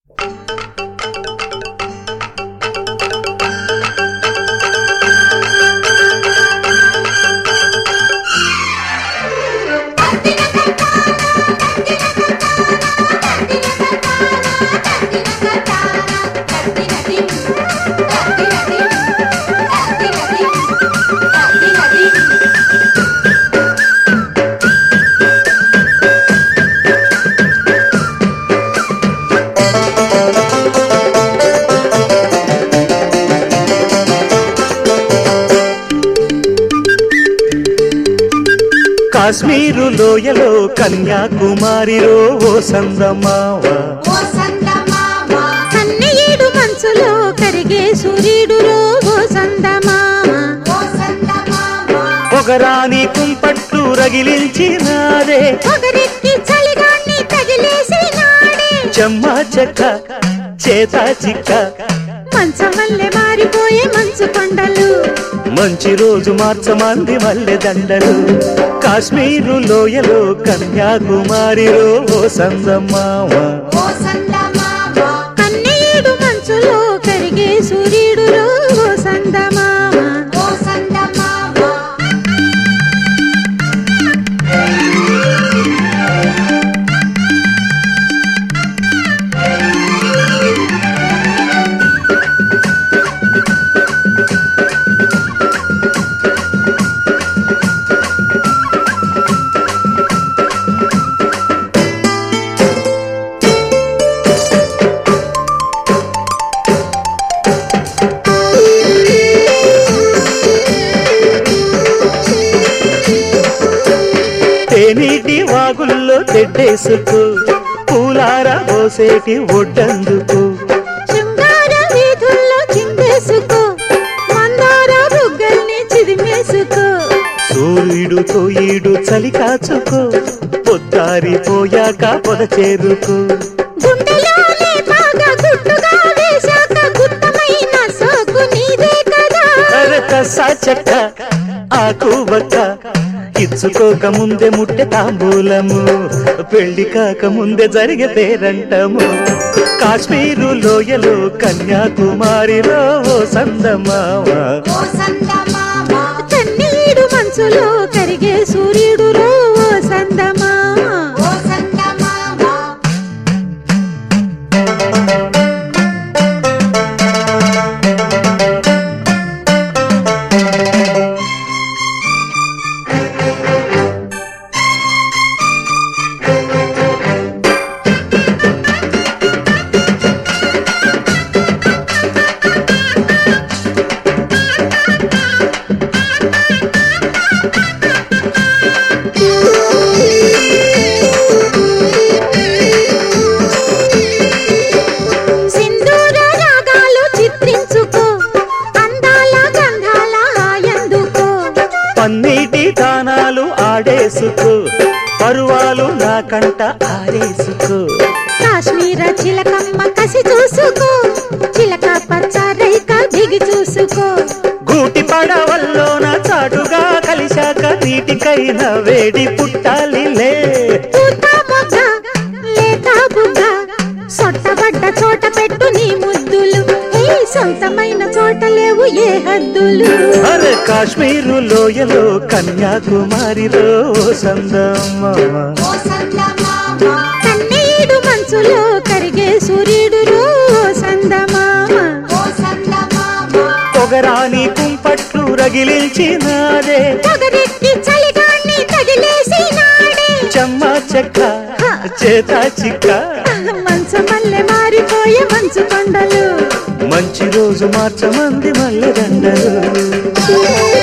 కాశ్మీరు లోయలో కన్యాకుమారిలో ఓ సందమావ ఓ సందమామ కన్నయ్యేడు మంచులో కరిగే సూర్యుడులో ఓ సందమామ ఓ సందమామ పొగరాని కుంపట్లు రగిలించినాదే పొగరెక్కి చలిగాన్ని తగిలేసి నాడే చెమ్మా చెక్క చేత చిక్క మంచం వల్లే మారిపోయే మంచు కొండలు మంచి రోజు మార్చమంది మల్లె దండలు కాశ్మీరు లోయలో కన్యాకుమారిలో ఓ సందమావ ఓ సందమామ కన్నయ్యేడు మంచులో కరిగే సూర్యుడులో ఓ సందమామ ఓ సందమామ తేనీటి వాగుల్లో తెడ్డేసుకు పూలార పోసేటి ఒడ్డందుకు శృంగార వీధుల్లో చిందేసుకో మందార బుగ్గల్ని చిదిమేసుకో సూర్యుడు తోయిడు చలి కాచుకో పొద్దారిపోయాక పొద చేరుకో గుండెలోనే బాగా గుట్టుగా వేశాక గుత్తమైన సోకు నీదే కదా అరకసా చెక్క ఆకు బక్క ఇచ్చుకోక ముందే ముట్టె తాంబూలము పెళ్లి కాక ముందే జరిగే పేరంటము కాశ్మీరు లోయలో కన్యాకుమారిలో ఓ సందమావ ఓ సందమామ కన్నీడు మనసులో కరిగే సూర్యుడులో ఓ సందమామ ఓ సందమామ సింధూర రాగాలు చిత్రించుకో అందాల గంధాల హాయందుకో పన్నీటి దానాలు ఆడేసుకో పరువాలు నా కంట ఆడేసుకో కాశ్మీర చిలకమ్మ కసి చూసుకో చిలక పచ్చ రైక దిగి చూసుకో గూటి పడవల్లోన చాటుగా కలిశాక నీటికైనా వేడి పుట్టాలిలే పూత మొగ్గ లేత బుగ్గ సొట్టబడ్డ చోట పెట్టు నీ ముద్దులు ఏ సొంతమైన చోట లేవు ఏ హద్దులు అరే కాశ్మీరు లోయలో కన్యాకుమారిలో సందమ్మ ఓ సందమామ కన్నీడు మంచులో కరిగే సూర్యుడులో సందమామ ఓ సందమామ పొగరాని కుంపట్లు రగిలించినాదే పొగరెక్కి చలిగాన్ని తగిలేసి నాడే చెమ్మ చెక్క చేత చిక్క మంచు మల్లె మారిపోయే మంచు కొండలు మంచి రోజు మార్చమంది మల్లె దండలు